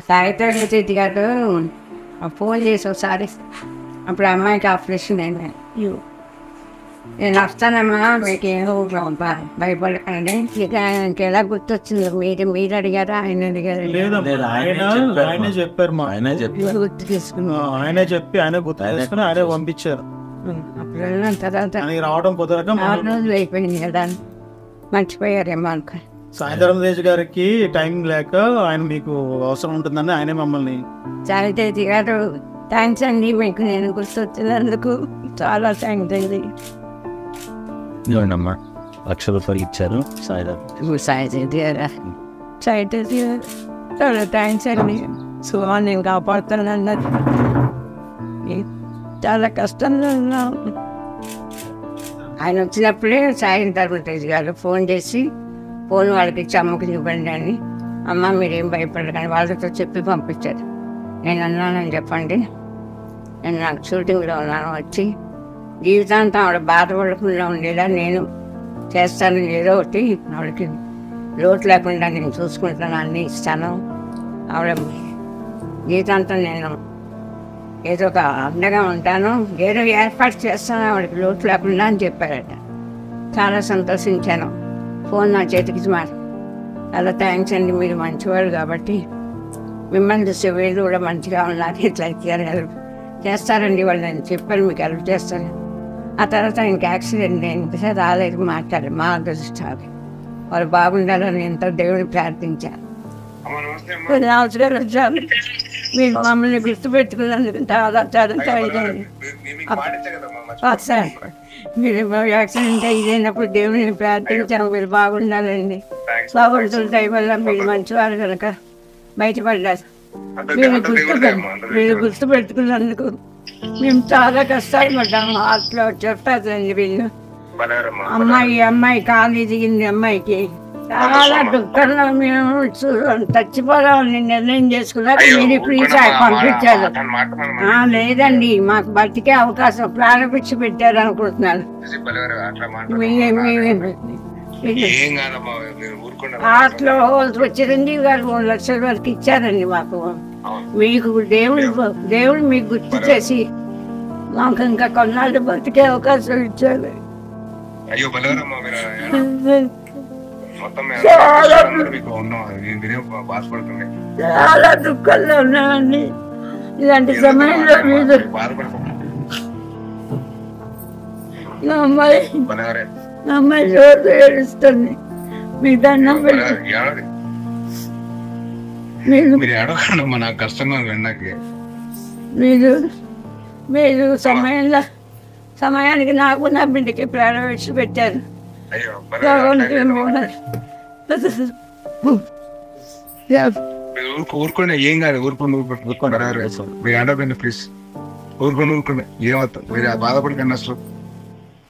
సాయిత్ర రెడ్డి గారు ఫోన్ చేసి ఒకసారి అప్పుడు అమ్మాయికి ఆపరేషన్ అయింది నేను వస్తానమ్మా మీకు ఏమో భయపడకండి ఇక ఆయనకి ఎలా గుర్తొచ్చింది మీరు మీరు అడిగారా ఆయన అడిగారు లేదమ్మా లేదు, ఆయనే ఆయన చెప్పారు. ఆయనే చెప్పారు మా ఆయనే చెప్పి గుర్తు తీసుకున్నాం ఆ, ఆయనే చెప్పి ఆయనే గుర్తు చేసుకుని ఆయనే పంపించారు అప్పుడు వెళ్ళిన తర్వాత ఆయనకి రావడం కుదరక ఆరు మనం రోజులు అయిపోయింది కదా మర్చిపోయారేమో అనుకో సాయంత్రం తేజ్ గారికి టైం లేక ఆయన మీకు అవసరం ఉంటుందని ఆయనే మమ్మల్ని సావిత్రి గారు థ్యాంక్స్ అండి మీకు నేను గుర్తొచ్చినందుకు చాలా థ్యాంక్స్ అండి ఇదిగోండమ్మా లక్ష రూపాయలు ఇచ్చారు సాయిరామ్ ఇప్పుడు సాయిత్రి గారా సాయిత్రి గారు చాలా థ్యాంక్స్ అండి సో నేను కాపాడుతాను అన్నది చాలా కష్టంలో ఉన్నాం ఆయన వచ్చినప్పుడే సాయం ధర్మతేజ్ గారు ఫోన్ చేసి ఫోన్ వాళ్ళకి ఇచ్చి అమ్మకి ఇవ్వండి అని అమ్మ మీరేం భయపడకండి వాళ్ళతో చెప్పి పంపించారు నేను అన్నానని చెప్పండి నేను నాకు షూటింగ్లో ఉన్నాను వచ్చి జీవితాంతం ఆవిడ బాధపడకుండా ఉండేలా నేను చేస్తాను ఏదో ఒకటి ఆవిడకి లోటు లేకుండా నేను చూసుకుంటాను అన్నీ ఇస్తాను ఆవిడ జీవితాంతం నేను ఏదో ఒక అండగా ఉంటాను ఏదో ఏర్పాటు చేస్తాను ఆవిడకి లోటు లేకుండా అని చెప్పారట చాలా సంతోషించాను ఫోన్ నా చేతికి మాట చాలా థ్యాంక్స్ అండి మీరు మంచివారు కాబట్టి మిమ్మల్ని చూసే వీళ్ళు కూడా మంచిగా ఉన్నారు ఇట్లా ఇచ్చారు హెల్ప్ చేస్తారండి వాళ్ళు నేను చెప్పాను మీకు హెల్ప్ చేస్తాను ఆ తర్వాత ఇంక యాక్సిడెంట్ అయింది రాలేదు మాట్లాడారు మా అదృష్టాలు వాళ్ళు బాగుండాలని ఎంతో దేవుడిని ప్రార్థించాను కొన్ని అవసరాలు వచ్చాను మీరు మమ్మల్ని గుర్తుపెట్టుకున్నందుకు చాలా చాలా థ్యాంక్స్ అండి సార్ మీరు యాక్సిడెంట్ అయ్యినప్పుడు దేవుడిని ప్రార్థించాము మీరు బాగుండాలండి బాగుంటుంది దయ వల్ల మీరు మంచివారు కనుక బయటపడ్డారు మీరు గుర్తు మీరు గుర్తు పెట్టుకున్నందుకు మేము చాలా కష్టాలు పడ్డాము హాస్టల్లో చెప్తారండి వీళ్ళు అమ్మాయి అమ్మాయి కాలు దిగింది అమ్మాయికి చాలా దుఃఖంలో మేము చూ- చచ్చిపోదామని నిర్ణయం చేసుకున్నాక మీరు ఫ్రీ పంపించారు ఆ, లేదండి మాకు బతికే అవకాశం ప్రారంభించి పెట్టారు అనుకుంటున్నాను మీ- మీ- మీ- ఏం కాదమ్మా మీరు ఊరుకుండా ఆటలో చిరంజీవి గారు మూడు లక్షల వరకు ఇచ్చారండి మాకు మీకు దేవుడు దేవుడు మీకు గుర్తు చేసి మాకు ఇంకా కొన్నాళ్ళు బతికే అవకాశం ఇచ్చారు అయ్యో బలవరమ్మా మీరు మొత్తం మేము అందరూ మీకు ఉన్నాం మీరేం బాధపడుతుంది చాలా దుఃఖంలో ఉన్నామండి ఇలాంటి సమయంలో మీరు బాధపడుతుంది నా అమ్మాయి బలవరే నా అమ్మాయి రోజు ఏడుస్తుంది మీ దండం పెట్టి ఏడవది మీరు మీరు ఏడవకండమ్మా నాకు కష్టంగా ఉంది విన్నాకి మీరు మీరు సమయంలో సమయానికి నాకు నా బిడ్డకి ప్రాణం విడిచి పెట్టారు అయ్యో బలవరే మీరు ఊరుకో ఊరుకోండి ఏం కాదు ఊరుకోండి ఊరుకోండి బలవరే మీరు ఏడవకండి ప్లీజ్ ఊరుకోండి ఊరుకోండి ఏమవుతుంది మీరు బాధపడకండి అసలు